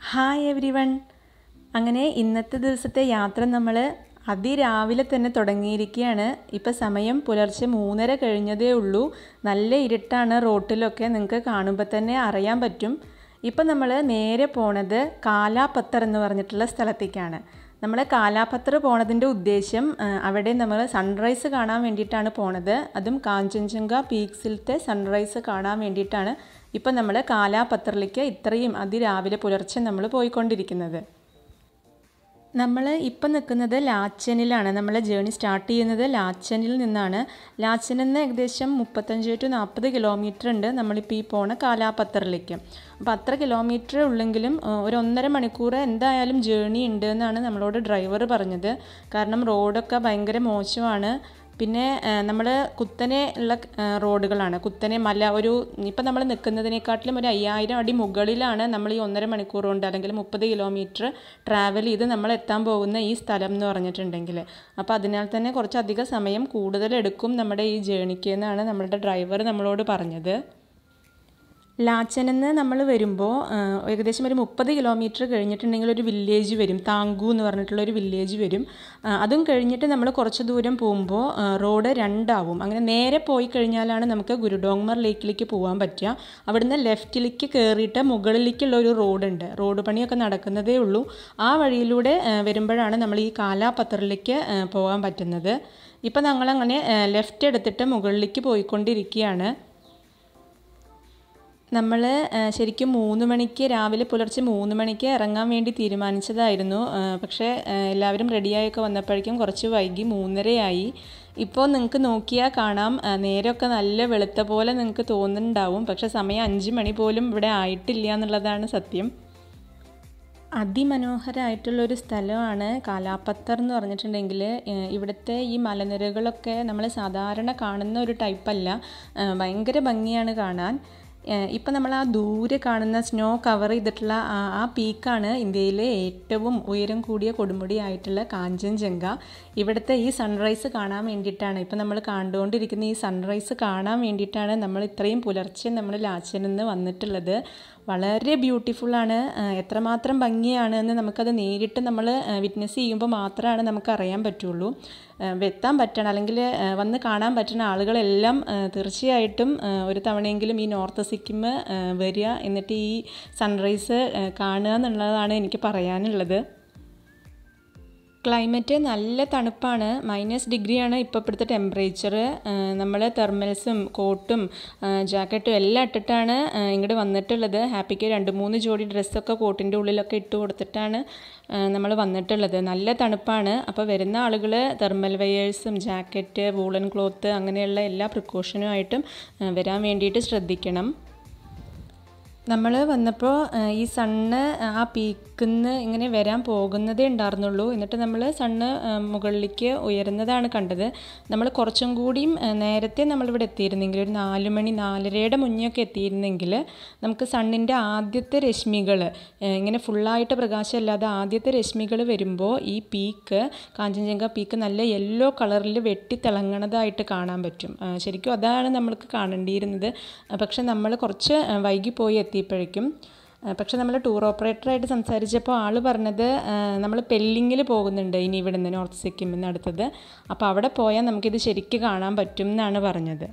hi every one അങ്ങനെ ഇന്നത്തെ ദിവസത്തെ യാത്ര നമ്മൾ അതിരാവിലെ തന്നെ തുടങ്ങിയിരിക്കുകയാണ് ഇപ്പം സമയം പുലർച്ചെ മൂന്നര കഴിഞ്ഞതേ ഉള്ളൂ നല്ല ഇരുട്ടാണ് റോട്ടിലൊക്കെ നിങ്ങൾക്ക് കാണുമ്പോൾ തന്നെ അറിയാൻ പറ്റും ഇപ്പം നമ്മൾ നേരെ പോണത് കാലാപത്തർ എന്ന് പറഞ്ഞിട്ടുള്ള സ്ഥലത്തേക്കാണ് നമ്മൾ കാലാപത്ര പോണതിൻ്റെ ഉദ്ദേശം ആ, അവിടെ നമ്മൾ സൺറൈസ് കാണാൻ വേണ്ടിയിട്ടാണ് പോണത് അതും കാഞ്ചൻജംഗ പീക്സിലത്തെ സൺറൈസ് കാണാൻ വേണ്ടിയിട്ടാണ് ഇപ്പം നമ്മൾ കാലാപത്രയിലേക്ക് ഇത്രയും അതിരാവിലെ പുലർച്ചെ നമ്മൾ പോയിക്കൊണ്ടിരിക്കുന്നത് നമ്മൾ ഇപ്പം നിൽക്കുന്നത് ലാച്ചനിലാണ് നമ്മൾ ജേണി സ്റ്റാർട്ട് ചെയ്യുന്നത് ലാച്ചനിൽ നിന്നാണ് ലാച്ചനിൽ നിന്ന് ഏകദേശം മുപ്പത്തഞ്ച് ടു നാൽപ്പത് കിലോമീറ്റർ ഉണ്ട് നമ്മളിപ്പോൾ ഈ പോണ കാലാപത്തറിലേക്ക് അപ്പോൾ അത്ര കിലോമീറ്റർ ഉള്ളെങ്കിലും ആ, ഒരു ഒന്നര മണിക്കൂർ എന്തായാലും ജേണി ഉണ്ട് എന്നാണ് നമ്മളോട് ഡ്രൈവർ പറഞ്ഞത് കാരണം റോഡൊക്കെ ഭയങ്കര മോശമാണ് പിന്നെ നമ്മൾ കുത്തനെ ഉള്ള ആ, റോഡുകളാണ് കുത്തനെ മല ഒരു ഇപ്പം നമ്മൾ നിൽക്കുന്നതിനെക്കാട്ടിലും ഒരു അയ്യായിരം അടി മുകളിലാണ് നമ്മൾ ഈ ഒന്നര മണിക്കൂർ കൊണ്ട് അല്ലെങ്കിൽ മുപ്പത് കിലോമീറ്റർ ട്രാവൽ ചെയ്ത് നമ്മൾ എത്താൻ പോകുന്ന ഈ സ്ഥലം എന്ന് പറഞ്ഞിട്ടുണ്ടെങ്കിൽ അപ്പോൾ അതിനാൽ തന്നെ കുറച്ചധികം സമയം കൂടുതൽ എടുക്കും നമ്മുടെ ഈ ജേണിക്ക് എന്നാണ് നമ്മുടെ ഡ്രൈവർ നമ്മളോട് പറഞ്ഞത് ലാച്ചനെന്ന് നമ്മൾ വരുമ്പോൾ ഏകദേശം ഒരു മുപ്പത് കിലോമീറ്റർ കഴിഞ്ഞിട്ടുണ്ടെങ്കിൽ ഒരു വില്ലേജ് വരും താങ്കു എന്ന് പറഞ്ഞിട്ടുള്ള ഒരു വില്ലേജ് വരും ആ, അതും കഴിഞ്ഞിട്ട് നമ്മൾ കുറച്ച് ദൂരം പോകുമ്പോൾ റോഡ് രണ്ടാവും അങ്ങനെ നേരെ പോയി കഴിഞ്ഞാലാണ് നമുക്ക് ഗുരുഡോങ്മർ ലേക്കിലേക്ക് പോകാൻ പറ്റുക അവിടുന്ന് ലെഫ്റ്റിലേക്ക് കയറിയിട്ട് മുകളിലേക്കുള്ള ഒരു റോഡുണ്ട് റോഡ് പണിയൊക്കെ നടക്കുന്നതേ ഉള്ളൂ ആ വഴിയിലൂടെ ആ, വരുമ്പോഴാണ് നമ്മൾ ഈ കാലാപത്രയിലേക്ക് ആ, പോകാൻ പറ്റുന്നത് ഇപ്പം ഞങ്ങളങ്ങനെ ലെഫ്റ്റ് എടുത്തിട്ട് മുകളിലേക്ക് പോയിക്കൊണ്ടിരിക്കുകയാണ് നമ്മൾ ശരിക്കും മൂന്ന് മണിക്ക് രാവിലെ പുലർച്ചെ മൂന്ന് മണിക്ക് ഇറങ്ങാൻ വേണ്ടി തീരുമാനിച്ചതായിരുന്നു ആ, പക്ഷേ ആ, എല്ലാവരും റെഡിയായൊക്കെ വന്നപ്പോഴേക്കും കുറച്ച് വൈകി മൂന്നരയായി ഇപ്പോൾ നിങ്ങൾക്ക് നോക്കിയാൽ കാണാം ആ, നേരമൊക്കെ നല്ല വെളുത്ത പോലെ നിങ്ങൾക്ക് തോന്നുന്നുണ്ടാവും പക്ഷേ സമയം അഞ്ച് മണി പോലും ഇവിടെ ആയിട്ടില്ല എന്നുള്ളതാണ് സത്യം അതിമനോഹരമായിട്ടുള്ളൊരു സ്ഥലമാണ് കാലാപ്പത്തർ എന്ന് പറഞ്ഞിട്ടുണ്ടെങ്കിൽ ഏഹ് ഇവിടുത്തെ ഈ മലനിരകളൊക്കെ നമ്മൾ സാധാരണ കാണുന്ന ഒരു ടൈപ്പല്ല ഏഹ് ഭയങ്കര ഭംഗിയാണ് കാണാൻ ഏഹ് ഇപ്പം നമ്മൾ ആ ദൂരെ കാണുന്ന സ്നോ കവർ ചെയ്തിട്ടുള്ള ആ ആ പീക്കാണ് ഇന്ത്യയിലെ ഏറ്റവും ഉയരം കൂടിയ കൊടുമുടിയായിട്ടുള്ള കാഞ്ചൻജംഗ ഇവിടുത്തെ ഈ സൺറൈസ് കാണാൻ വേണ്ടിയിട്ടാണ് ഇപ്പം നമ്മൾ കണ്ടുകൊണ്ടിരിക്കുന്ന ഈ സൺറൈസ് കാണാൻ വേണ്ടിയിട്ടാണ് നമ്മൾ ഇത്രയും പുലർച്ചെ നമ്മൾ ലാച്ചനിൽ നിന്ന് വന്നിട്ടുള്ളത് വളരെ ബ്യൂട്ടിഫുള്ളാണ് എത്രമാത്രം ഭംഗിയാണ് എന്ന് നമുക്കത് നേരിട്ട് നമ്മൾ വിറ്റ്നസ് ചെയ്യുമ്പോൾ മാത്രമാണ് നമുക്ക് അറിയാൻ പറ്റുള്ളൂ ആ, എത്താൻ പറ്റണം അല്ലെങ്കിൽ ആ, വന്ന് കാണാൻ പറ്റുന്ന ആളുകളെല്ലാം ആ, തീർച്ചയായിട്ടും ആ, ഒരു തവണയെങ്കിലും ഈ നോർത്ത് സിക്കിം ആ, വരിക എന്നിട്ട് ഈ സൺറൈസ് ആ, കാണുക എന്നുള്ളതാണ് എനിക്ക് പറയാനുള്ളത് ക്ലൈമറ്റ് നല്ല തണുപ്പാണ് മൈനസ് ഡിഗ്രിയാണ് ഇപ്പോൾ ഇപ്പോഴത്തെ ടെമ്പറേച്ചർ നമ്മൾ തെർമൽസും കോട്ടും ജാക്കറ്റും എല്ലാം ഇട്ടിട്ടാണ് ഇങ്ങോട്ട് വന്നിട്ടുള്ളത് ഹാപ്പിക്ക് രണ്ട് മൂന്ന് ജോഡി ഡ്രസ്സൊക്കെ കോട്ടിൻ്റെ ഉള്ളിലൊക്കെ ഇട്ട് കൊടുത്തിട്ടാണ് നമ്മൾ വന്നിട്ടുള്ളത് നല്ല തണുപ്പാണ് അപ്പോൾ വരുന്ന ആളുകൾ തെർമൽ വെയേഴ്സും ജാക്കറ്റ് വൂളൻ ക്ലോത്ത് അങ്ങനെയുള്ള എല്ലാ പ്രിക്കോഷനുമായിട്ടും വരാൻ വേണ്ടിയിട്ട് ശ്രദ്ധിക്കണം നമ്മൾ വന്നപ്പോൾ ഈ സണ്ണ് ആ പീക്കിന്ന് ഇങ്ങനെ വരാൻ പോകുന്നതേ ഉണ്ടായിരുന്നുള്ളൂ എന്നിട്ട് നമ്മൾ സണ്ണ് മുകളിലേക്ക് ഉയരുന്നതാണ് കണ്ടത് നമ്മൾ കുറച്ചും കൂടിയും ആ, നേരത്തെ നമ്മളിവിടെ എത്തിയിരുന്നെങ്കിൽ ഒരു നാല് മണി നാലരയുടെ മുന്നേയൊക്കെ എത്തിയിരുന്നെങ്കിൽ നമുക്ക് സണ്ണിൻ്റെ ആദ്യത്തെ രശ്മികൾ ഇങ്ങനെ ഫുള്ളായിട്ട് പ്രകാശമില്ലാതെ ആദ്യത്തെ രശ്മികൾ വരുമ്പോൾ ഈ പീക്ക് കാഞ്ചൻജംഗ പീക്ക് നല്ല യെല്ലോ കളറിൽ വെട്ടിത്തിളങ്ങണതായിട്ട് കാണാൻ പറ്റും ആ, ശരിക്കും അതാണ് നമ്മൾക്ക് കാണേണ്ടിയിരുന്നത് ആ, പക്ഷെ നമ്മൾ കുറച്ച് ആ, വൈകിപ്പോയി എത്തിയപ്പോഴേക്കും ആ, പക്ഷെ നമ്മൾ ടൂർ ഓപ്പറേറ്ററായിട്ട് സംസാരിച്ചപ്പോൾ ആൾ പറഞ്ഞത് നമ്മൾ പെല്ലിങ്ങിൽ പോകുന്നുണ്ട് ഇനി ഇവിടുന്ന് നോർത്ത് സിക്കിമിൽ നിന്ന് അടുത്തത് അപ്പോൾ അവിടെ പോയാൽ നമുക്കിത് ശരിക്ക് കാണാൻ പറ്റും എന്നാണ് പറഞ്ഞത്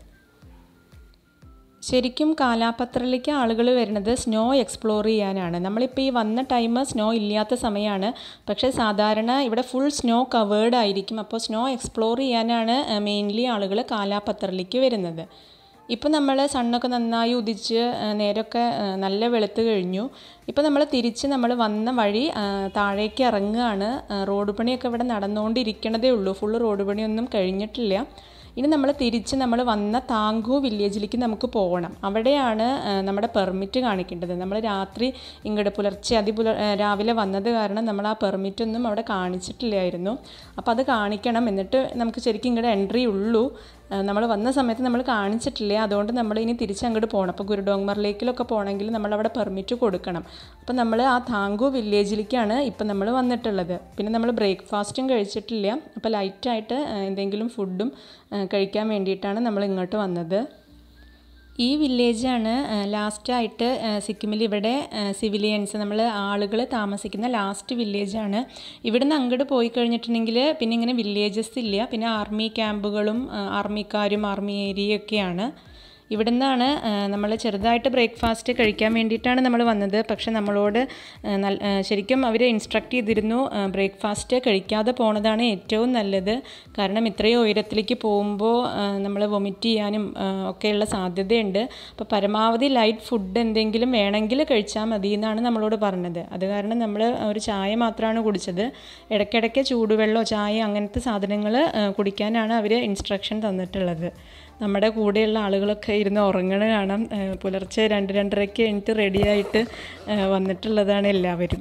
ശരിക്കും കാലാപത്രയിലേക്ക് ആളുകൾ വരുന്നത് സ്നോ എക്സ്പ്ലോർ ചെയ്യാനാണ് നമ്മളിപ്പോൾ ഈ വന്ന ടൈം സ്നോ ഇല്ലാത്ത സമയമാണ് പക്ഷേ സാധാരണ ഇവിടെ ഫുൾ സ്നോ കവേർഡ് ആയിരിക്കും അപ്പോൾ സ്നോ എക്സ്പ്ലോർ ചെയ്യാനാണ് മെയിൻലി ആളുകൾ കാലാപത്രയിലേക്ക് വരുന്നത് ഇപ്പോൾ നമ്മൾ സണ്ണൊക്കെ നന്നായി ഉദിച്ച് ആ, നേരമൊക്കെ ആ, നല്ല വെളുത്ത് കഴിഞ്ഞു ഇപ്പോൾ നമ്മൾ തിരിച്ച് നമ്മൾ വന്ന വഴി ആ, താഴേക്ക് ഇറങ്ങുകയാണ് ആ, റോഡ് പണിയൊക്കെ ഇവിടെ നടന്നുകൊണ്ടിരിക്കണതേ ഉള്ളൂ ഫുള്ള് റോഡ് പണിയൊന്നും കഴിഞ്ഞിട്ടില്ല ഇനി നമ്മൾ തിരിച്ച് നമ്മൾ വന്ന താങ്കു വില്ലേജിലേക്ക് നമുക്ക് പോകണം അവിടെയാണ് ആ, നമ്മുടെ പെർമിറ്റ് കാണിക്കേണ്ടത് നമ്മൾ രാത്രി ഇങ്ങോട്ട് പുലർച്ചെ അതിപുല ആ, രാവിലെ വന്നത് കാരണം നമ്മൾ ആ പെർമിറ്റ് ഒന്നും അവിടെ കാണിച്ചിട്ടില്ലായിരുന്നു അപ്പോൾ അത് കാണിക്കണം എന്നിട്ട് നമുക്ക് ശരിക്കും ഇങ്ങോട്ട് എൻട്രി ഉള്ളൂ നമ്മൾ വന്ന സമയത്ത് നമ്മൾ കാണിച്ചിട്ടില്ല അതുകൊണ്ട് നമ്മൾ ഇനി തിരിച്ച് അങ്ങോട്ട് പോകണം അപ്പോൾ ഗുരുഡോങ്മർ ലേക്കിലൊക്കെ പോകണമെങ്കിൽ നമ്മളവിടെ പെർമിറ്റ് കൊടുക്കണം അപ്പോൾ നമ്മൾ ആ താങ്കു വില്ലേജിലേക്കാണ് ഇപ്പം നമ്മൾ വന്നിട്ടുള്ളത് പിന്നെ നമ്മൾ ബ്രേക്ക്ഫാസ്റ്റും കഴിച്ചിട്ടില്ല അപ്പോൾ ലൈറ്റായിട്ട് എന്തെങ്കിലും ഫുഡും കഴിക്കാൻ വേണ്ടിയിട്ടാണ് നമ്മൾ ഇങ്ങോട്ട് വന്നത് ഈ വില്ലേജാണ് ലാസ്റ്റായിട്ട് സിക്കിമിൽ ഇവിടെ സിവിലിയൻസ് നമ്മൾ ആളുകൾ താമസിക്കുന്ന ലാസ്റ്റ് വില്ലേജാണ് ഇവിടുന്ന് അങ്ങോട്ട് പോയി കഴിഞ്ഞിട്ടുണ്ടെങ്കിൽ പിന്നെ ഇങ്ങനെ വില്ലേജസ് ഇല്ല പിന്നെ ആർമി ക്യാമ്പുകളും ആർമിക്കാരും ആർമി ഏരിയയൊക്കെയാണ് ഇവിടുന്നാണ് നമ്മൾ ചെറുതായിട്ട് ബ്രേക്ക്ഫാസ്റ്റ് കഴിക്കാൻ വേണ്ടിയിട്ടാണ് നമ്മൾ വന്നത് പക്ഷെ നമ്മളോട് ശരിക്കും അവർ ഇൻസ്ട്രക്ട് ചെയ്തിരുന്നു ബ്രേക്ക്ഫാസ്റ്റ് കഴിക്കാതെ പോണതാണ് ഏറ്റവും നല്ലത് കാരണം ഇത്രയും ഉയരത്തിലേക്ക് പോകുമ്പോൾ നമ്മൾ വൊമിറ്റ് ചെയ്യാനും ഒക്കെയുള്ള സാധ്യതയുണ്ട് അപ്പോൾ പരമാവധി ലൈറ്റ് ഫുഡ് എന്തെങ്കിലും വേണമെങ്കിൽ കഴിച്ചാൽ മതി എന്നാണ് നമ്മളോട് പറഞ്ഞത് അത് കാരണം നമ്മൾ ഒരു ചായ മാത്രമാണ് കുടിച്ചത് ഇടയ്ക്കിടയ്ക്ക് ചൂടുവെള്ളമോ ചായ അങ്ങനത്തെ സാധനങ്ങൾ കുടിക്കാനാണ് അവർ ഇൻസ്ട്രക്ഷൻ തന്നിട്ടുള്ളത് നമ്മുടെ കൂടെയുള്ള ആളുകളൊക്കെ ഇരുന്ന് ഉറങ്ങണ കാണാം പുലർച്ചെ രണ്ട് രണ്ടരയ്ക്ക് കഴിഞ്ഞിട്ട് റെഡിയായിട്ട് വന്നിട്ടുള്ളതാണ് എല്ലാവരും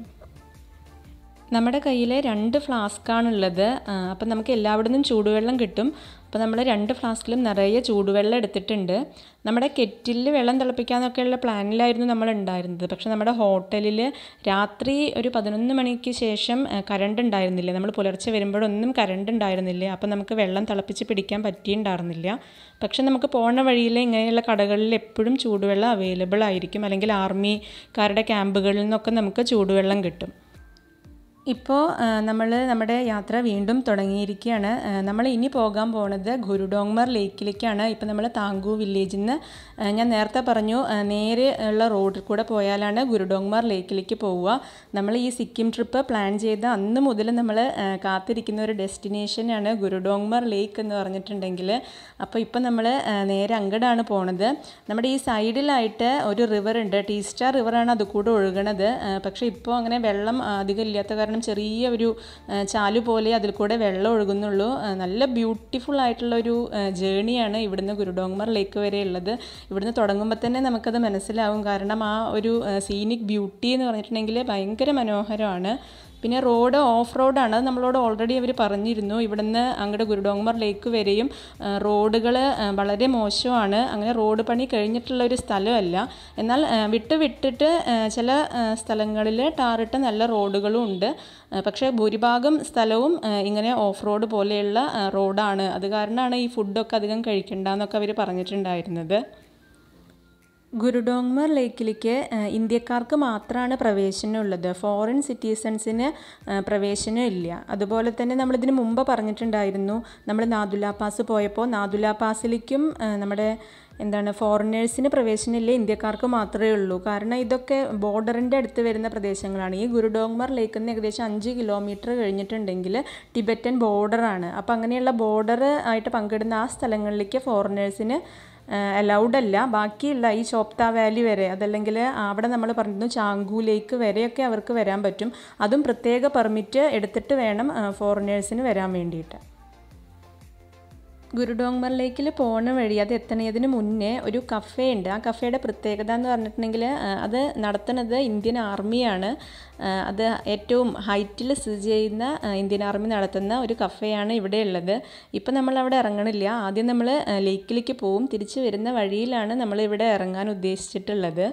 നമ്മുടെ കയ്യിൽ രണ്ട് ഫ്ലാസ്ക്കാണുള്ളത് അപ്പം നമുക്ക് എല്ലാവിടുന്നും ചൂടുവെള്ളം കിട്ടും അപ്പോൾ നമ്മൾ രണ്ട് ഫ്ലാസ്കിലും നിറയെ ചൂടുവെള്ളം എടുത്തിട്ടുണ്ട് നമ്മുടെ കെറ്റിലിൽ വെള്ളം തിളപ്പിക്കാനൊക്കെയുള്ള പ്ലാനിലായിരുന്നു നമ്മൾ ഉണ്ടായിരുന്നത് പക്ഷെ നമ്മുടെ ഹോട്ടലിൽ രാത്രി ഒരു പതിനൊന്ന് മണിക്ക് ശേഷം കറണ്ട് ഉണ്ടായിരുന്നില്ല നമ്മൾ പുലർച്ചെ വരുമ്പോഴൊന്നും കറണ്ട് ഉണ്ടായിരുന്നില്ല അപ്പോൾ നമുക്ക് വെള്ളം തിളപ്പിച്ച് പിടിക്കാൻ പറ്റിയിട്ടുണ്ടായിരുന്നില്ല പക്ഷെ നമുക്ക് പോണ വഴിയിൽ ഇങ്ങനെയുള്ള കടകളിൽ എപ്പോഴും ചൂടുവെള്ളം അവൈലബിൾ ആയിരിക്കും അല്ലെങ്കിൽ ആർമിക്കാരുടെ ക്യാമ്പുകളിൽ നിന്നൊക്കെ നമുക്ക് ചൂടുവെള്ളം കിട്ടും ഇപ്പോൾ നമ്മൾ നമ്മുടെ യാത്ര വീണ്ടും തുടങ്ങിയിരിക്കുകയാണ് നമ്മൾ ഇനി പോകാൻ പോണത് ഗുരുഡോങ്മർ ലേക്കിലേക്കാണ് ഇപ്പോൾ നമ്മൾ താങ്കു വില്ലേജിൽ നിന്ന് ഞാൻ നേരത്തെ പറഞ്ഞു നേരെ ഉള്ള റോഡിൽ കൂടെ പോയാലാണ് ഗുരുഡോങ്മർ ലേക്കിലേക്ക് പോവുക നമ്മൾ ഈ സിക്കിം ട്രിപ്പ് പ്ലാൻ ചെയ്ത അന്ന് മുതൽ നമ്മൾ കാത്തിരിക്കുന്ന ഒരു ഡെസ്റ്റിനേഷനാണ് ഗുരുഡോങ്മർ ലേക്ക് എന്ന് പറഞ്ഞിട്ടുണ്ടെങ്കിൽ അപ്പോൾ ഇപ്പോൾ നമ്മൾ നേരെ അങ്ങടാണ് പോണത് നമ്മുടെ ഈ സൈഡിലായിട്ട് ഒരു റിവർ ഉണ്ട് ടീസ്റ്റാർ റിവറാണ് അത് കൂടെ ഒഴുകണത് പക്ഷേ ഇപ്പോൾ അങ്ങനെ വെള്ളം അധികം ഇല്ലാത്ത കാരണം ചെറിയ ഒരു ചാലു പോലെ അതിൽ കൂടെ വെള്ളം ഒഴുകുന്നുള്ളൂ നല്ല ബ്യൂട്ടിഫുൾ ആയിട്ടുള്ള ഒരു ജേണിയാണ് ഇവിടുന്ന് ഗുരുഡോങ്മർ ലേക്ക് വരെ ഉള്ളത് ഇവിടുന്ന് തുടങ്ങുമ്പോൾ തന്നെ നമുക്കത് മനസ്സിലാവും കാരണം ആ ഒരു സീനിക് ബ്യൂട്ടി എന്ന് പറഞ്ഞിട്ടുണ്ടെങ്കിൽ ഭയങ്കര മനോഹരമാണ് പിന്നെ റോഡ് ഓഫ് റോഡാണ് അത് നമ്മളോട് ഓൾറെഡി അവർ പറഞ്ഞിരുന്നു ഇവിടുന്ന് അങ്ങോട്ട് ഗുരുഡോങ്മർ ലേക്ക് വരെയും റോഡുകൾ വളരെ മോശമാണ് അങ്ങനെ റോഡ് പണി കഴിഞ്ഞിട്ടുള്ള ഒരു സ്ഥലമല്ല എന്നാൽ വിട്ട് വിട്ടിട്ട് ചില സ്ഥലങ്ങളിൽ ടാറിട്ട നല്ല റോഡുകളും ഉണ്ട് പക്ഷേ ഭൂരിഭാഗം സ്ഥലവും ഇങ്ങനെ ഓഫ് റോഡ് പോലെയുള്ള റോഡാണ് അത് കാരണമാണ് ഈ ഫുഡൊക്കെ അധികം കഴിക്കണ്ടെന്നൊക്കെ അവർ പറഞ്ഞിട്ടുണ്ടായിരുന്നത് ഗുരുഡോങ്മർ ലേക്കിലേക്ക് ഇന്ത്യക്കാർക്ക് മാത്രമാണ് പ്രവേശനമുള്ളത് ഫോറിൻ സിറ്റിസൺസിന് പ്രവേശനം ഇല്ല അതുപോലെ തന്നെ നമ്മളിതിന് മുമ്പ് പറഞ്ഞിട്ടുണ്ടായിരുന്നു നമ്മൾ നാദുല പാസ് പോയപ്പോൾ നാദുല പാസിലേക്കും നമ്മുടെ എന്താണ് ഫോറിനേഴ്സിന് പ്രവേശനമില്ല ഇന്ത്യക്കാർക്ക് മാത്രമേ ഉള്ളൂ കാരണം ഇതൊക്കെ ബോർഡറിൻ്റെ അടുത്ത് വരുന്ന പ്രദേശങ്ങളാണ് ഈ ഗുരുഡോങ്മർ ലേക്ക് നിന്ന് ഏകദേശം അഞ്ച് കിലോമീറ്റർ കഴിഞ്ഞിട്ടുണ്ടെങ്കിൽ ടിബറ്റൻ ബോർഡറാണ് അപ്പോൾ അങ്ങനെയുള്ള ബോർഡർ ആയിട്ട് പങ്കിടുന്ന ആ സ്ഥലങ്ങളിലേക്ക് ഫോറിനേഴ്സിന് അലൗഡ് അല്ല ബാക്കിയുള്ള ഈ ചോപ്ത വാലി വരെ അതല്ലെങ്കിൽ അവിടെ നമ്മൾ പറഞ്ഞിരുന്നു ചാങ്കു ലേക്ക് വരെയൊക്കെ അവർക്ക് വരാൻ പറ്റും അതും പ്രത്യേക പെർമിറ്റ് എടുത്തിട്ട് വേണം ഫോറിനേഴ്സിന് വരാൻ വേണ്ടിയിട്ട് ഗുരുഡോങ്മർ ലേക്കിൽ പോണ വഴി അത് എത്തണതിന് മുന്നേ ഒരു കഫേ ഉണ്ട് ആ കഫേയുടെ പ്രത്യേകത എന്ന് പറഞ്ഞിട്ടുണ്ടെങ്കിൽ അത് നടത്തുന്നത് ഇന്ത്യൻ ആർമിയാണ് അത് ഏറ്റവും ഹൈറ്റിൽ സ്ഥിതി ചെയ്യുന്ന ഇന്ത്യൻ ആർമി നടത്തുന്ന ഒരു കഫേയാണ് ഇവിടെ ഉള്ളത് ഇപ്പം നമ്മൾ അവിടെ ഇറങ്ങണില്ല ആദ്യം നമ്മൾ ലേക്കിലേക്ക് പോവും തിരിച്ചു വരുന്ന വഴിയിലാണ് നമ്മൾ ഇവിടെ ഇറങ്ങാൻ ഉദ്ദേശിച്ചിട്ടുള്ളത്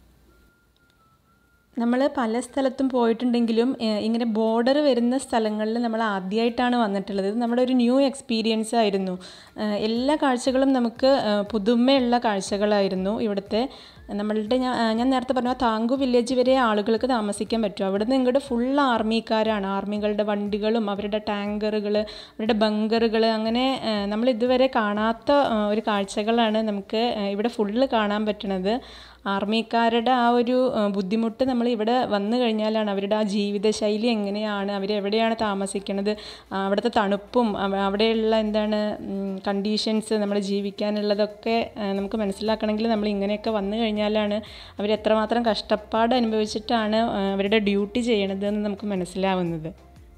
നമ്മൾ പല സ്ഥലത്തും പോയിട്ടുണ്ടെങ്കിലും ഇങ്ങനെ ബോർഡർ വരുന്ന സ്ഥലങ്ങളിൽ നമ്മൾ ആദ്യമായിട്ടാണ് വന്നിട്ടുള്ളത് ഇത് നമ്മുടെ ഒരു ന്യൂ എക്സ്പീരിയൻസ് ആയിരുന്നു എല്ലാ കാഴ്ചകളും നമുക്ക് പുതുമയുള്ള കാഴ്ചകളായിരുന്നു ഇവിടുത്തെ നമ്മളുടെ ഞാൻ ഞാൻ നേരത്തെ പറഞ്ഞ താങ്കു വില്ലേജ് വരെ ആളുകൾക്ക് താമസിക്കാൻ പറ്റും അവിടെ നിന്ന് ഇങ്ങോട്ട് ഫുൾ ആർമിക്കാരാണ് ആർമികളുടെ വണ്ടികളും അവരുടെ ടാങ്കറുകൾ അവരുടെ ബങ്കറുകൾ അങ്ങനെ നമ്മൾ ഇതുവരെ കാണാത്ത ഒരു കാഴ്ചകളാണ് നമുക്ക് ഇവിടെ ഫുള്ള് കാണാൻ പറ്റുന്നത് ആർമിക്കാരുടെ ആ ഒരു ബുദ്ധിമുട്ട് നമ്മൾ ഇവിടെ വന്നു കഴിഞ്ഞാലാണ് അവരുടെ ആ ജീവിതശൈലി എങ്ങനെയാണ് അവരെവിടെയാണ് താമസിക്കുന്നത് അവിടുത്തെ തണുപ്പും അവിടെയുള്ള എന്താണ് കണ്ടീഷൻസ് നമ്മൾ ജീവിക്കാനുള്ളതൊക്കെ നമുക്ക് മനസ്സിലാക്കണമെങ്കിൽ നമ്മൾ ഇങ്ങനെയൊക്കെ വന്നു കഴിഞ്ഞാലാണ് അവർ എത്രമാത്രം കഷ്ടപ്പാട് അനുഭവിച്ചിട്ടാണ് അവരുടെ ഡ്യൂട്ടി ചെയ്യണതെന്ന് നമുക്ക് മനസ്സിലാവുന്നത്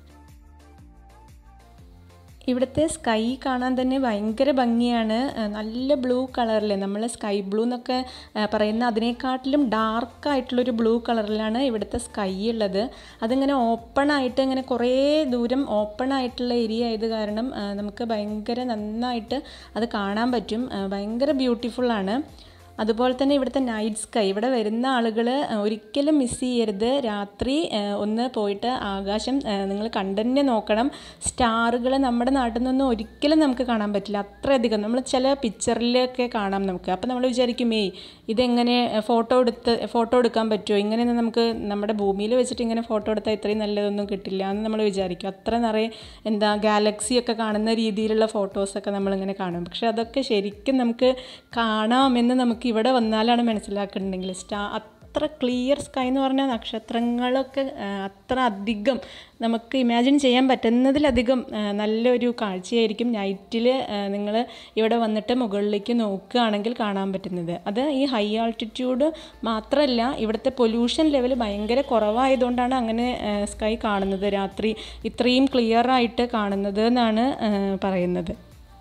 ഇവിടുത്തെ സ്കൈ കാണാൻ തന്നെ ഭയങ്കര ഭംഗിയാണ് നല്ല ബ്ലൂ കളറിൽ നമ്മൾ സ്കൈ ബ്ലൂ എന്നൊക്കെ പറയുന്ന അതിനെക്കാട്ടിലും ഡാർക്കായിട്ടുള്ളൊരു ബ്ലൂ കളറിലാണ് ഇവിടുത്തെ സ്കൈ ഉള്ളത് അതിങ്ങനെ ഓപ്പൺ ആയിട്ട് ഇങ്ങനെ കുറേ ദൂരം ഓപ്പൺ ആയിട്ടുള്ള ഏരിയ ആയത് കാരണം നമുക്ക് ഭയങ്കര നന്നായിട്ട് അത് കാണാൻ പറ്റും ഭയങ്കര ബ്യൂട്ടിഫുള്ളാണ് അതുപോലെ തന്നെ ഇവിടുത്തെ നൈറ്റ് സ്കൈ ഇവിടെ വരുന്ന ആളുകൾ ഒരിക്കലും മിസ് ചെയ്യരുത് രാത്രി ഒന്ന് പോയിട്ട് ആകാശം നിങ്ങൾ കണ്ടന്നെ നോക്കണം സ്റ്റാറുകൾ നമ്മുടെ നാട്ടിൽ നിന്നൊന്നും ഒരിക്കലും നമുക്ക് കാണാൻ പറ്റില്ല അത്രയധികം നമ്മൾ ചില പിക്ചറിലൊക്കെ കാണാം നമുക്ക് അപ്പോൾ നമ്മൾ വിചാരിക്കും ഏയ് ഇതെങ്ങനെ ഫോട്ടോ എടുത്ത് ഫോട്ടോ എടുക്കാൻ പറ്റുമോ ഇങ്ങനെയൊന്നും നമുക്ക് നമ്മുടെ ഭൂമിയിൽ വെച്ചിട്ട് ഇങ്ങനെ ഫോട്ടോ എടുത്താൽ ഇത്രയും നല്ലതൊന്നും കിട്ടില്ല എന്ന് നമ്മൾ വിചാരിക്കും അത്ര നിറയെ എന്താ ഗാലക്സി ഒക്കെ കാണുന്ന രീതിയിലുള്ള ഫോട്ടോസൊക്കെ നമ്മളിങ്ങനെ കാണും പക്ഷെ അതൊക്കെ ശരിക്കും നമുക്ക് കാണാമെന്ന് നമുക്ക് ഇവിടെ വന്നാലാണ് മനസ്സിലാക്കുന്നുണ്ടെങ്കിൽ സ്റ്റാ അത്ര ക്ലിയർ സ്കൈ എന്ന് പറഞ്ഞാൽ നക്ഷത്രങ്ങളൊക്കെ അത്ര അധികം നമുക്ക് ഇമാജിൻ ചെയ്യാൻ പറ്റുന്നതിലധികം നല്ലൊരു കാഴ്ചയായിരിക്കും നൈറ്റിൽ നിങ്ങൾ ഇവിടെ വന്നിട്ട് മുകളിലേക്ക് നോക്കുകയാണെങ്കിൽ കാണാൻ പറ്റുന്നത് അത് ഈ ഹൈ ആൾട്ടിറ്റ്യൂഡ് മാത്രമല്ല ഇവിടുത്തെ പൊല്യൂഷൻ ലെവൽ ഭയങ്കര കുറവായതുകൊണ്ടാണ് അങ്ങനെ സ്കൈ കാണുന്നത് രാത്രി ഇത്രയും ക്ലിയർ ആയിട്ട് കാണുന്നത് എന്നാണ് പറയുന്നത്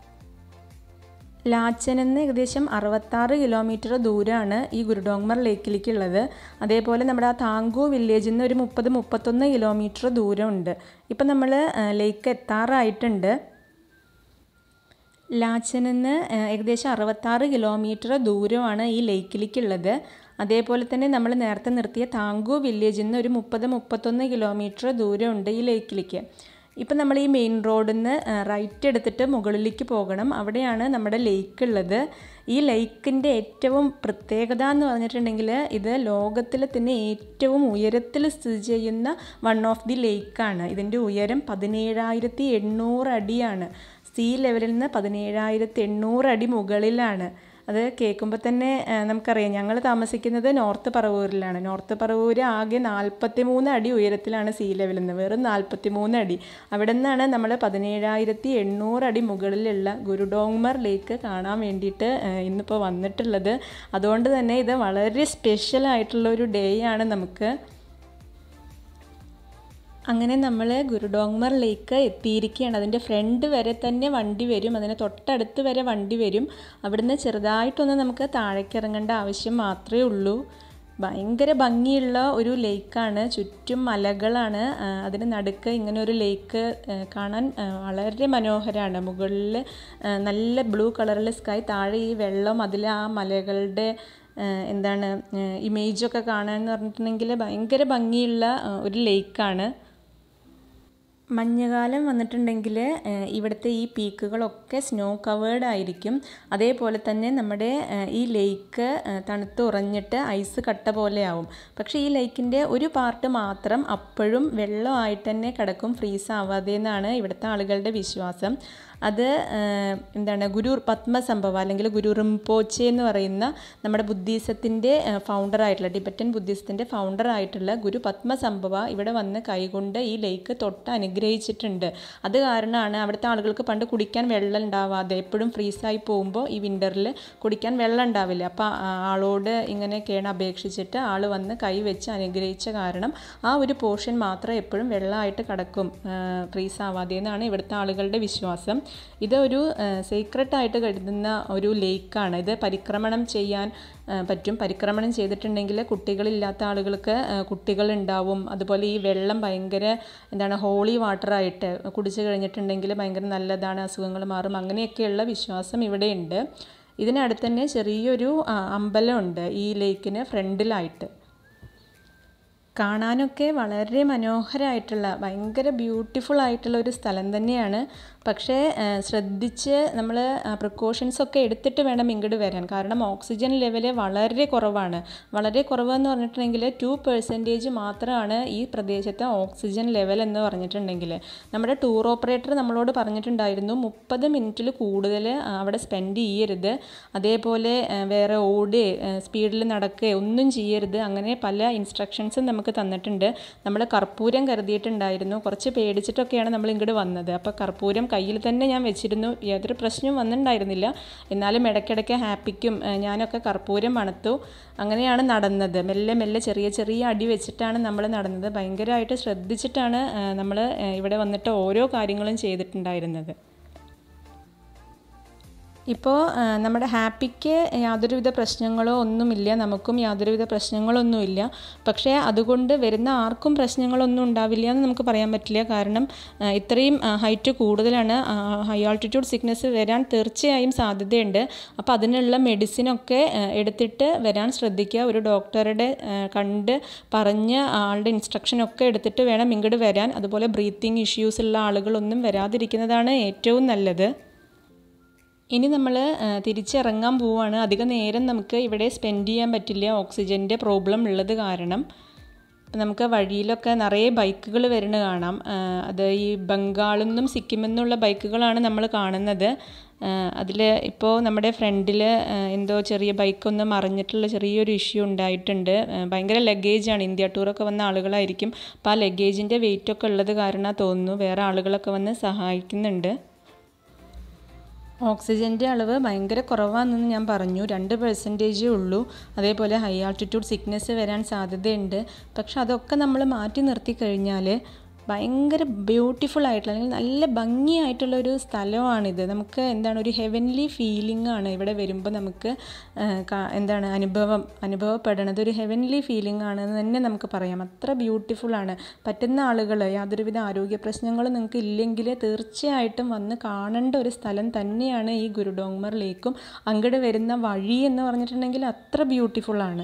ലാച്ചനിൽ നിന്ന് ഏകദേശം അറുപത്താറ് കിലോമീറ്റർ ദൂരമാണ് ഈ ഗുരുഡോങ്മർ ലേക്കിലേക്കുള്ളത് അതേപോലെ നമ്മുടെ ആ താങ്കു വില്ലേജിൽ നിന്ന് ഒരു മുപ്പത് മുപ്പത്തൊന്ന് കിലോമീറ്റർ ദൂരമുണ്ട് ഇപ്പം നമ്മൾ ലേക്ക് എത്താറായിട്ടുണ്ട് ലാച്ചനിൽ നിന്ന് ഏകദേശം അറുപത്താറ് കിലോമീറ്റർ ദൂരമാണ് ഈ ലേക്കിലേക്കുള്ളത് അതേപോലെ തന്നെ നമ്മൾ നേരത്തെ നിർത്തിയ താങ്കു വില്ലേജിൽ നിന്ന് ഒരു മുപ്പത് മുപ്പത്തൊന്ന് കിലോമീറ്റർ ദൂരമുണ്ട് ഈ ലേക്കിലേക്ക് ഇപ്പം നമ്മൾ ഈ മെയിൻ റോഡിൽ നിന്ന് റൈറ്റ് എടുത്തിട്ട് മുകളിലേക്ക് പോകണം അവിടെയാണ് നമ്മുടെ ലേക്ക് ഉള്ളത് ഈ ലേക്കിൻ്റെ ഏറ്റവും പ്രത്യേകത എന്ന് പറഞ്ഞിട്ടുണ്ടെങ്കിൽ ഇത് ലോകത്തിൽ തന്നെ ഏറ്റവും ഉയരത്തിൽ സ്ഥിതി ചെയ്യുന്ന വൺ ഓഫ് ദി ലേക്കാണ് ഇതിൻ്റെ ഉയരം പതിനേഴായിരത്തി എണ്ണൂറ് അടിയാണ് സീ ലെവലിൽ നിന്ന് പതിനേഴായിരത്തി എണ്ണൂറ് അടി മുകളിലാണ് അത് കേൾക്കുമ്പോൾ തന്നെ നമുക്കറിയാം ഞങ്ങൾ താമസിക്കുന്നത് നോർത്ത് പറവൂരിലാണ് നോർത്ത് പറവൂർ ആകെ നാൽപ്പത്തി മൂന്ന് അടി ഉയരത്തിലാണ് സീ ലെവലിൽ നിന്ന് വെറും നാൽപ്പത്തി മൂന്ന് അടി അവിടെ നിന്നാണ് നമ്മൾ പതിനേഴായിരത്തി എണ്ണൂറ് അടി മുകളിലുള്ള ഗുരുഡോങ്മർ ലേക്ക് കാണാൻ വേണ്ടിയിട്ട് ഇന്നിപ്പോൾ വന്നിട്ടുള്ളത് അതുകൊണ്ട് തന്നെ ഇത് വളരെ സ്പെഷ്യൽ ആയിട്ടുള്ള ഒരു ഡേ ആണ് നമുക്ക് അങ്ങനെ നമ്മൾ ഗുരുഡോങ്മർ ലേക്ക് എത്തിയിരിക്കുകയാണ് അതിൻ്റെ ഫ്രണ്ട് വരെ തന്നെ വണ്ടി വരും അതിന് തൊട്ടടുത്ത് വരെ വണ്ടി വരും അവിടുന്ന് ചെറുതായിട്ടൊന്ന് നമുക്ക് താഴേക്ക് ഇറങ്ങേണ്ട ആവശ്യം മാത്രമേ ഉള്ളൂ ഭയങ്കര ഭംഗിയുള്ള ഒരു ലേക്കാണ് ചുറ്റും മലകളാണ് അതിന് നടുക്ക് ഇങ്ങനെ ഒരു ലേക്ക് കാണാൻ വളരെ മനോഹരമാണ് മുകളിൽ നല്ല ബ്ലൂ കളറിൽ സ്കൈ താഴെ ഈ വെള്ളം അതിൽ ആ മലകളുടെ എന്താണ് ഇമേജൊക്കെ കാണാൻ എന്ന് പറഞ്ഞിട്ടുണ്ടെങ്കിൽ ഭയങ്കര ഭംഗിയുള്ള ഒരു ലേക്കാണ് മഞ്ഞുകാലം വന്നിട്ടുണ്ടെങ്കിൽ ഇവിടുത്തെ ഈ പീക്കുകളൊക്കെ സ്നോ കവേർഡ് ആയിരിക്കും അതേപോലെ തന്നെ നമ്മുടെ ഈ ലേക്ക് തണുത്ത് ഉറഞ്ഞിട്ട് ഐസ് കട്ട പോലെയാവും പക്ഷേ ഈ ലേക്കിൻ്റെ ഒരു പാർട്ട് മാത്രം അപ്പോഴും വെള്ളമായിട്ട് തന്നെ കിടക്കും ഫ്രീസ് ആവാതെ എന്നാണ് ഇവിടുത്തെ ആളുകളുടെ വിശ്വാസം അത് എന്താണ് ഗുരു പത്മസംഭവ അല്ലെങ്കിൽ ഗുരു റിംപോച്ചെ എന്ന് പറയുന്ന നമ്മുടെ ബുദ്ധിസത്തിൻ്റെ ഫൗണ്ടർ ആയിട്ടുള്ള ടിബറ്റൻ ബുദ്ധിസത്തിൻ്റെ ഫൗണ്ടർ ആയിട്ടുള്ള ഗുരു പത്മസംഭവ ഇവിടെ വന്ന് കൈകൊണ്ട് ഈ ലേക്ക് തൊട്ട് അനുഗ്രഹിച്ചിട്ടുണ്ട് അത് കാരണമാണ് അവിടുത്തെ ആളുകൾക്ക് പണ്ട് കുടിക്കാൻ വെള്ളം ഉണ്ടാവാതെ എപ്പോഴും ഫ്രീസായി പോകുമ്പോൾ ഈ വിൻ്ററിൽ കുടിക്കാൻ വെള്ളം ഉണ്ടാവില്ല അപ്പോൾ ആളോട് ഇങ്ങനെയൊക്കെയാണ് അപേക്ഷിച്ചിട്ട് ആൾ വന്ന് കൈ വെച്ച് അനുഗ്രഹിച്ച കാരണം ആ ഒരു പോർഷൻ മാത്രം എപ്പോഴും വെള്ളമായിട്ട് കിടക്കും ഫ്രീസ് ആവാതെ എന്നാണ് ഇവിടുത്തെ ആളുകളുടെ വിശ്വാസം ഇതൊരു സീക്രട്ടായിട്ട് കരുതുന്ന ഒരു ലേക്കാണ് ഇത് പരിക്രമണം ചെയ്യാൻ പറ്റും പരിക്രമണം ചെയ്തിട്ടുണ്ടെങ്കിൽ കുട്ടികളില്ലാത്ത ആളുകൾക്ക് കുട്ടികൾ ഉണ്ടാവും അതുപോലെ ഈ വെള്ളം ഭയങ്കര എന്താണ് ഹോളി വാട്ടറായിട്ട് കുടിച്ചു കഴിഞ്ഞിട്ടുണ്ടെങ്കിൽ ഭയങ്കര നല്ലതാണ് അസുഖങ്ങൾ മാറും അങ്ങനെയൊക്കെയുള്ള വിശ്വാസം ഇവിടെയുണ്ട് ഇതിനടുത്ത് തന്നെ ചെറിയൊരു അമ്പലമുണ്ട് ഈ ലേക്കിന് ഫ്രണ്ടിലായിട്ട് കാണാനൊക്കെ വളരെ മനോഹരമായിട്ടുള്ള ഭയങ്കര ബ്യൂട്ടിഫുൾ ആയിട്ടുള്ള ഒരു സ്ഥലം തന്നെയാണ് പക്ഷേ ശ്രദ്ധിച്ച് നമ്മൾ പ്രിക്കോഷൻസ് ഒക്കെ എടുത്തിട്ട് വേണം ഇങ്ങോട്ട് വരാൻ കാരണം ഓക്സിജൻ ലെവല് വളരെ കുറവാണ് വളരെ കുറവെന്ന് പറഞ്ഞിട്ടുണ്ടെങ്കിൽ ടു പെർസെൻറ്റേജ് മാത്രമാണ് ഈ പ്രദേശത്തെ ഓക്സിജൻ ലെവൽ എന്ന് പറഞ്ഞിട്ടുണ്ടെങ്കിൽ നമ്മുടെ ടൂർ ഓപ്പറേറ്റർ നമ്മളോട് പറഞ്ഞിട്ടുണ്ടായിരുന്നു മുപ്പത് മിനിറ്റിൽ കൂടുതൽ അവിടെ സ്പെൻഡ് ചെയ്യരുത് അതേപോലെ വേറെ ഓടുകയോ സ്പീഡിൽ നടക്കുകയോ ഒന്നും ചെയ്യരുത് അങ്ങനെ പല ഇൻസ്ട്രക്ഷൻസും നമുക്ക് തന്നിട്ടുണ്ട് നമ്മൾ കർപ്പൂരം കരുതിയിട്ടുണ്ടായിരുന്നു കുറച്ച് പേടിച്ചിട്ടൊക്കെയാണ് നമ്മൾ ഇങ്ങോട്ട് വന്നത് അപ്പോൾ കർപ്പൂരം കയ്യിൽ തന്നെ ഞാൻ വെച്ചിരുന്നു യാതൊരു പ്രശ്നവും വന്നിട്ടുണ്ടായിരുന്നില്ല എന്നാലും ഇടയ്ക്കിടയ്ക്ക് ഹാപ്പിക്കും ഞാനൊക്കെ കർപ്പൂരം മണത്തു അങ്ങനെയാണ് നടന്നത് മെല്ലെ മെല്ലെ ചെറിയ ചെറിയ അടി വെച്ചിട്ടാണ് നമ്മൾ നടന്നത് ഭയങ്കരമായിട്ട് ശ്രദ്ധിച്ചിട്ടാണ് നമ്മൾ ഇവിടെ വന്നിട്ട് ഓരോ കാര്യങ്ങളും ചെയ്തിട്ടുണ്ടായിരുന്നത് ഇപ്പോൾ നമ്മുടെ ഹാപ്പിക്ക് യാതൊരുവിധ പ്രശ്നങ്ങളോ ഒന്നുമില്ല നമുക്കും യാതൊരുവിധ പ്രശ്നങ്ങളൊന്നുമില്ല പക്ഷേ അതുകൊണ്ട് വരുന്ന ആർക്കും പ്രശ്നങ്ങളൊന്നും ഉണ്ടാവില്ല എന്ന് നമുക്ക് പറയാൻ പറ്റില്ല കാരണം ആ, ഇത്രയും ഹൈറ്റ് കൂടുതലാണ് ഹൈ ആൾട്ടിറ്റ്യൂഡ് സിക്നസ് വരാൻ തീർച്ചയായും സാധ്യതയുണ്ട് അപ്പോൾ അതിനുള്ള മെഡിസിനൊക്കെ ആ, എടുത്തിട്ട് വരാൻ ശ്രദ്ധിക്കുക ഒരു ഡോക്ടറുടെ ആ, കണ്ട് പറഞ്ഞ് ആളുടെ ഇൻസ്ട്രക്ഷനൊക്കെ എടുത്തിട്ട് വേണം ഇങ്ങോട്ട് വരാൻ അതുപോലെ ബ്രീത്തിങ് ഇഷ്യൂസ് ഉള്ള ആളുകളൊന്നും വരാതിരിക്കുന്നതാണ് ഏറ്റവും നല്ലത് ഇനി നമ്മൾ തിരിച്ചിറങ്ങാൻ പോവുകയാണ് അധികം നേരം നമുക്ക് ഇവിടെ സ്പെൻഡ് ചെയ്യാൻ പറ്റില്ല ഓക്സിജൻ്റെ പ്രോബ്ലം ഉള്ളത് കാരണം അപ്പം നമുക്ക് വഴിയിലൊക്കെ നിറയെ ബൈക്കുകൾ വരുന്ന കാണാം ആ, അത് ഈ ബംഗാളിൽ നിന്നും സിക്കിമിൽ നിന്നുള്ള ബൈക്കുകളാണ് നമ്മൾ കാണുന്നത് അതിൽ ഇപ്പോൾ നമ്മുടെ ഫ്രണ്ടിൽ എന്തോ ചെറിയ ബൈക്കൊന്ന് മറിഞ്ഞിട്ടുള്ള ചെറിയൊരു ഇഷ്യൂ ഉണ്ടായിട്ടുണ്ട് ആ, ഭയങ്കര ലഗേജാണ് ഇന്ത്യ ടൂറൊക്കെ വന്ന ആളുകളായിരിക്കും അപ്പോൾ ആ ലഗേജിൻ്റെ വെയിറ്റൊക്കെ ഉള്ളത് കാരണം തോന്നുന്നു വേറെ ആളുകളൊക്കെ വന്ന് സഹായിക്കുന്നുണ്ട് ഓക്സിജൻ്റെ അളവ് ഭയങ്കര കുറവാണെന്ന് ഞാൻ പറഞ്ഞു രണ്ട് പെർസെൻറ്റേജേ ഉള്ളൂ അതേപോലെ ഹൈ ആൾട്ടിറ്റ്യൂഡ് സിക്നസ് വരാൻ സാധ്യതയുണ്ട് പക്ഷെ അതൊക്കെ നമ്മൾ മാറ്റി നിർത്തി കഴിഞ്ഞാൽ ഭയങ്കര ബ്യൂട്ടിഫുൾ ആയിട്ടുള്ള അല്ലെങ്കിൽ നല്ല ഭംഗിയായിട്ടുള്ള ഒരു സ്ഥലമാണിത് നമുക്ക് എന്താണ് ഒരു ഹെവൻലി ഫീലിംഗ് ആണ് ഇവിടെ വരുമ്പോൾ നമുക്ക് ആ, കാ- എന്താണ് അനുഭവം അനുഭവപ്പെടണത് ഒരു ഹെവൻലി ഫീലിംഗ് ആണെന്ന് തന്നെ നമുക്ക് പറയാം അത്ര ബ്യൂട്ടിഫുൾ ആണ് പറ്റുന്ന ആളുകൾ യാതൊരുവിധ ആരോഗ്യ പ്രശ്നങ്ങളും നിങ്ങൾക്ക് ഇല്ലെങ്കിൽ തീർച്ചയായിട്ടും വന്ന് കാണേണ്ട ഒരു സ്ഥലം തന്നെയാണ് ഈ ഗുരുഡോങ്മർ ലേക്കും അങ്ങോട്ട് വരുന്ന വഴി എന്ന് പറഞ്ഞിട്ടുണ്ടെങ്കിൽ അത്ര ബ്യൂട്ടിഫുൾ ആണ്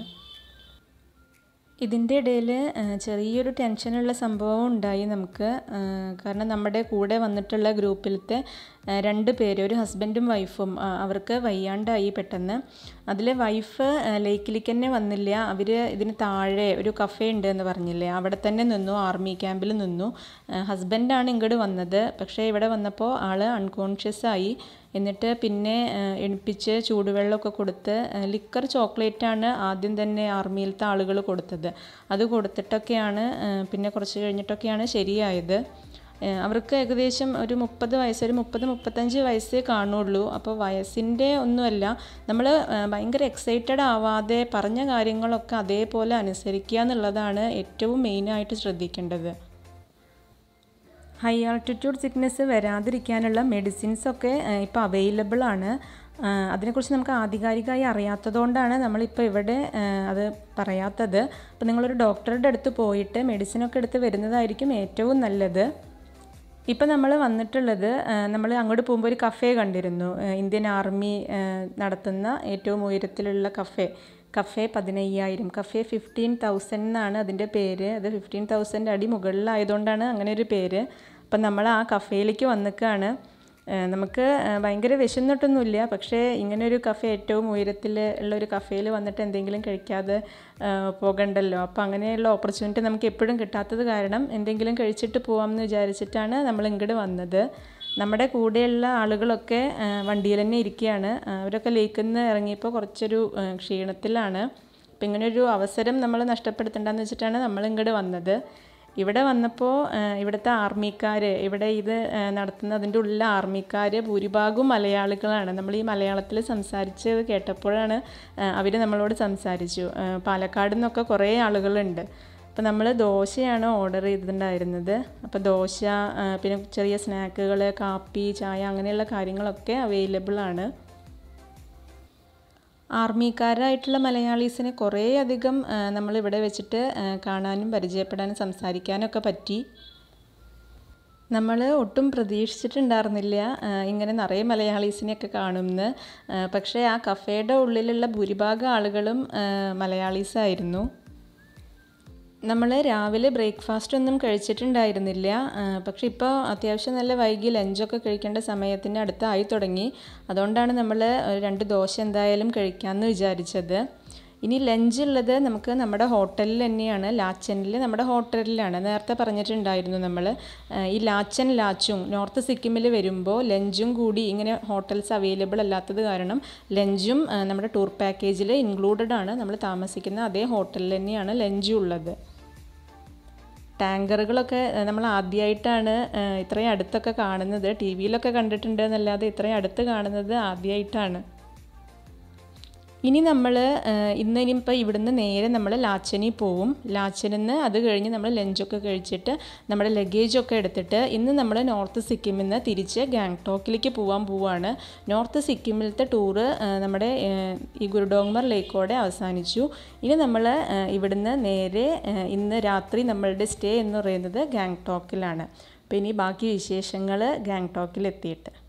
ഇതിൻ്റെ ഇടയിൽ ചെറിയൊരു ടെൻഷനുള്ള സംഭവം ഉണ്ടായി നമുക്ക് ആ, കാരണം നമ്മുടെ കൂടെ വന്നിട്ടുള്ള ഗ്രൂപ്പിലത്തെ ആ, രണ്ട് പേര് ഒരു ഹസ്ബൻഡും വൈഫും ആ, അവർക്ക് വയ്യാണ്ടായി പെട്ടെന്ന് അതിൽ വൈഫ് ലേക്കിലേക്ക് തന്നെ വന്നില്ല അവർ ഇതിന് താഴെ ഒരു കഫേ ഉണ്ട് എന്ന് പറഞ്ഞില്ലേ അവിടെ തന്നെ നിന്നു ആർമി ക്യാമ്പിൽ നിന്നു ഹസ്ബൻഡാണ് ഇങ്ങോട്ട് വന്നത് പക്ഷേ ഇവിടെ വന്നപ്പോൾ ആൾ അൺകോൺഷ്യസ് ആയി എന്നിട്ട് പിന്നെ ആ, എണിപ്പിച്ച് ചൂടുവെള്ളമൊക്കെ കൊടുത്ത് ലിക്കർ ചോക്ലേറ്റാണ് ആദ്യം തന്നെ ആർമിയിലത്തെ ആളുകൾ കൊടുത്തത് അത് കൊടുത്തിട്ടൊക്കെയാണ് ആ, പിന്നെ കുറച്ച് കഴിഞ്ഞിട്ടൊക്കെയാണ് ശരിയായത് ആ, അവർക്ക് ഏകദേശം ഒരു മുപ്പത് വയസ്സ് ഒരു മുപ്പത് മുപ്പത്തഞ്ച് വയസ്സേ കാണുള്ളൂ അപ്പോൾ വയസ്സിൻ്റെ ഒന്നുമല്ല നമ്മൾ ഭയങ്കര എക്സൈറ്റഡ് ആവാതെ പറഞ്ഞ കാര്യങ്ങളൊക്കെ അതേപോലെ അനുസരിക്കുക എന്നുള്ളതാണ് ഏറ്റവും മെയിനായിട്ട് ശ്രദ്ധിക്കേണ്ടത് ഹൈ ആൾട്ടിറ്റ്യൂഡ് സിക്നസ് വരാതിരിക്കാനുള്ള മെഡിസിൻസൊക്കെ ഇപ്പോൾ അവൈലബിൾ ആണ് ആ, അതിനെക്കുറിച്ച് നമുക്ക് ആധികാരികമായി അറിയാത്തതുകൊണ്ടാണ് നമ്മളിപ്പോൾ ഇവിടെ ആ, അത് പറയാത്തത് അപ്പോൾ നിങ്ങളൊരു ഡോക്ടറുടെ അടുത്ത് പോയിട്ട് മെഡിസിനൊക്കെ എടുത്ത് വരുന്നതായിരിക്കും ഏറ്റവും നല്ലത് ഇപ്പം നമ്മൾ വന്നിട്ടുള്ളത് നമ്മൾ അങ്ങോട്ട് പോകുമ്പോൾ ഒരു കഫേ കണ്ടിരുന്നു ആ, ഇന്ത്യൻ ആർമി ആ, നടത്തുന്ന ഏറ്റവും ഉയരത്തിലുള്ള കഫേ കഫേ പതിനയ്യായിരം കഫേ ഫിഫ്റ്റീൻ തൗസൻഡ് എന്നാണ് അതിൻ്റെ പേര് അത് ഫിഫ്റ്റീൻ തൗസൻഡ് അടി മുകളിലായതുകൊണ്ടാണ് അങ്ങനെ ഒരു പേര് അപ്പം നമ്മൾ ആ കഫേയിലേക്ക് വന്നിക്കാണ് ഏഹ് നമുക്ക് ഏഹ് ഭയങ്കര വിശന്നിട്ടൊന്നുമില്ല പക്ഷേ ഇങ്ങനെ ഒരു കഫേ ഏറ്റവും ഉയരത്തിൽ ഉള്ള ഒരു കഫേയിൽ വന്നിട്ട് എന്തെങ്കിലും കഴിക്കാതെ ഏഹ് പോകണ്ടല്ലോ അപ്പോൾ അങ്ങനെയുള്ള ഓപ്പർച്യൂണിറ്റി നമുക്ക് എപ്പോഴും കിട്ടാത്തത് കാരണം എന്തെങ്കിലും കഴിച്ചിട്ട് പോകാമെന്ന് വിചാരിച്ചിട്ടാണ് നമ്മൾ ഇങ്ങോട്ട് വന്നത് നമ്മുടെ കൂടെയുള്ള ആളുകളൊക്കെ ഏഹ് വണ്ടിയിൽ തന്നെ ഇരിക്കുകയാണ് ഏഹ് അവരൊക്കെ ലേക്കിൽ നിന്ന് ഇറങ്ങിയപ്പോൾ കുറച്ചൊരു ഏഹ് ക്ഷീണത്തിലാണ് അപ്പം ഇങ്ങനെ ഒരു അവസരം നമ്മൾ നഷ്ടപ്പെടുത്തണ്ടെന്ന് വെച്ചിട്ടാണ് നമ്മൾ ഇങ്ങോട്ട് വന്നത് ഇവിടെ വന്നപ്പോൾ ഇവിടുത്തെ ആർമിക്കാർ ഇവിടെ ഇത് ആ, നടത്തുന്ന അതിൻ്റെ ഉള്ള ആർമിക്കാർ ഭൂരിഭാഗവും മലയാളികളാണ് നമ്മൾ ഈ മലയാളത്തിൽ സംസാരിച്ചത് കേട്ടപ്പോഴാണ് അവർ നമ്മളോട് സംസാരിച്ചു ആ, പാലക്കാട് നിന്നൊക്കെ കുറേ ആളുകളുണ്ട് അപ്പോൾ നമ്മൾ ദോശയാണ് ഓർഡർ ചെയ്തിട്ടുണ്ടായിരുന്നത് അപ്പോൾ ദോശ ആ, പിന്നെ ചെറിയ സ്നാക്കുകൾ കാപ്പി ചായ അങ്ങനെയുള്ള കാര്യങ്ങളൊക്കെ അവൈലബിൾ ആണ് ആർമിക്കാരായിട്ടുള്ള മലയാളീസിനെ കുറേ അധികം ആ, നമ്മളിവിടെ വെച്ചിട്ട് ആ, കാണാനും പരിചയപ്പെടാനും സംസാരിക്കാനും ഒക്കെ പറ്റി നമ്മൾ ഒട്ടും പ്രതീക്ഷിച്ചിട്ടുണ്ടായിരുന്നില്ല ആ, ഇങ്ങനെ നിറയെ മലയാളീസിനെയൊക്കെ കാണുമെന്ന് ആ, പക്ഷേ ആ കഫേയുടെ ഉള്ളിലുള്ള ഭൂരിഭാഗം ആളുകളും ആ, മലയാളീസായിരുന്നു നമ്മൾ രാവിലെ ബ്രേക്ക്ഫാസ്റ്റ് ഒന്നും കഴിച്ചിട്ടുണ്ടായിരുന്നില്ല ആ, പക്ഷെ ഇപ്പോൾ അത്യാവശ്യം നല്ല വൈകി ലഞ്ചൊക്കെ കഴിക്കേണ്ട സമയത്തിന് അടുത്തായി തുടങ്ങി അതുകൊണ്ടാണ് നമ്മൾ രണ്ട് ദോശ എന്തായാലും കഴിക്കാമെന്ന് വിചാരിച്ചത് ഇനി ലഞ്ച് ഉള്ളത് നമുക്ക് നമ്മുടെ ഹോട്ടലിൽ തന്നെയാണ് ലാച്ചനിൽ നമ്മുടെ ഹോട്ടലിലാണ് നേരത്തെ പറഞ്ഞിട്ടുണ്ടായിരുന്നു നമ്മൾ ഈ ലാച്ചൻ ലാച്ചും നോർത്ത് സിക്കിമിൽ വരുമ്പോൾ ലഞ്ചും കൂടി ഇങ്ങനെ ഹോട്ടൽസ് അവൈലബിൾ അല്ലാത്തത് കാരണം ലഞ്ചും ആ, നമ്മുടെ ടൂർ പാക്കേജിൽ ഇൻക്ലൂഡഡ് ആണ് നമ്മൾ താമസിക്കുന്ന അതേ ഹോട്ടലിൽ തന്നെയാണ് ലഞ്ചും ഉള്ളത് ടാങ്കറുകളൊക്കെ ഏഹ്, നമ്മൾ ആദ്യമായിട്ടാണ് ഏഹ്, ഇത്രയും അടുത്തൊക്കെ കാണുന്നത് ടി വിയിലൊക്കെ കണ്ടിട്ടുണ്ട് എന്നല്ലാതെ ഇത്രയും അടുത്ത് കാണുന്നത് ആദ്യമായിട്ടാണ് ഇനി നമ്മൾ ഇന്ന് ഇനിയിപ്പോൾ ഇവിടുന്ന് നേരെ നമ്മൾ ലാച്ചനി പോവും ലാച്ചനിൽ നിന്ന് അത് കഴിഞ്ഞ് നമ്മൾ ലഞ്ചൊക്കെ കഴിച്ചിട്ട് നമ്മുടെ ലഗേജൊക്കെ എടുത്തിട്ട് ഇന്ന് നമ്മൾ നോർത്ത് സിക്കിമിൽ നിന്ന് തിരിച്ച് ഗാങ്ടോക്കിലേക്ക് പോകാൻ പോവുകയാണ് നോർത്ത് സിക്കിമിലത്തെ ടൂറ് നമ്മുടെ ഈ ഗുരുഡോങ്മർ ലേക്കോടെ അവസാനിച്ചു ഇനി നമ്മൾ ഇവിടുന്ന് നേരെ ഇന്ന് രാത്രി നമ്മളുടെ സ്റ്റേ എന്ന് പറയുന്നത് ഗാങ്ടോക്കിലാണ് അപ്പോൾ ഇനി ബാക്കി വിശേഷങ്ങൾ ഗാങ്ടോക്കിൽ എത്തിയിട്ട്